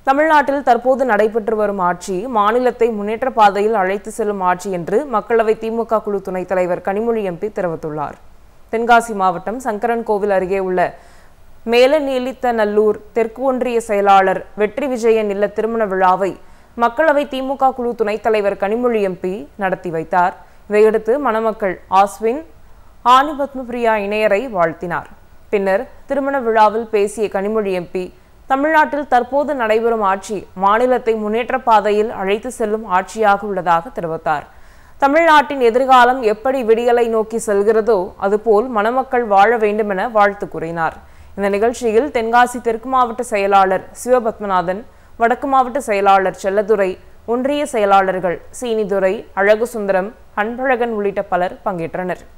தமிழ்நாட்டில் தற்போது நடைபெற்று வரும் ஆட்சி மாநிலத்தை முன்னேற்ற பாதையில் அழைத்து செல்லும் ஆட்சி என்று மக்களவை திமுக குழு துணைத் தலைவர் கனிமொழி எம்பி தெரிவித்துள்ளார் தென்காசி மாவட்டம் சங்கரன் கோவில் அருகே உள்ள மேலநீலித்தநல்லூர் தெற்கு ஒன்றிய செயலாளர் வெற்றி விஜயன் இல்ல திருமண விழாவை மக்களவை திமுக குழு துணைத் தலைவர் கனிமொழி எம்பி நடத்தி வைத்தார் இதையடுத்து மணமக்கள் ஆஸ்வின் ஆனி பத்மபிரியா இணையரை வாழ்த்தினார் பின்னர் திருமண விழாவில் பேசிய கனிமொழி எம்பி தமிழ்நாட்டில் தற்போது நடைபெறும் ஆட்சி மாநிலத்தை முன்னேற்ற பாதையில் அழைத்து செல்லும் ஆட்சியாக உள்ளதாக தெரிவித்தார் தமிழ்நாட்டின் எதிர்காலம் எப்படி விடியலை நோக்கி செல்கிறதோ அதுபோல் மணமக்கள் வாழ வேண்டுமென வாழ்த்து கூறினார் இந்த நிகழ்ச்சியில் தென்காசி தெற்கு மாவட்ட செயலாளர் சிவபத்மநாதன் வடக்கு மாவட்ட செயலாளர் செல்லதுரை ஒன்றிய செயலாளர்கள் சீனிதுரை அழகு சுந்தரம் அன்பழகன் உள்ளிட்ட பலர் பங்கேற்றனர்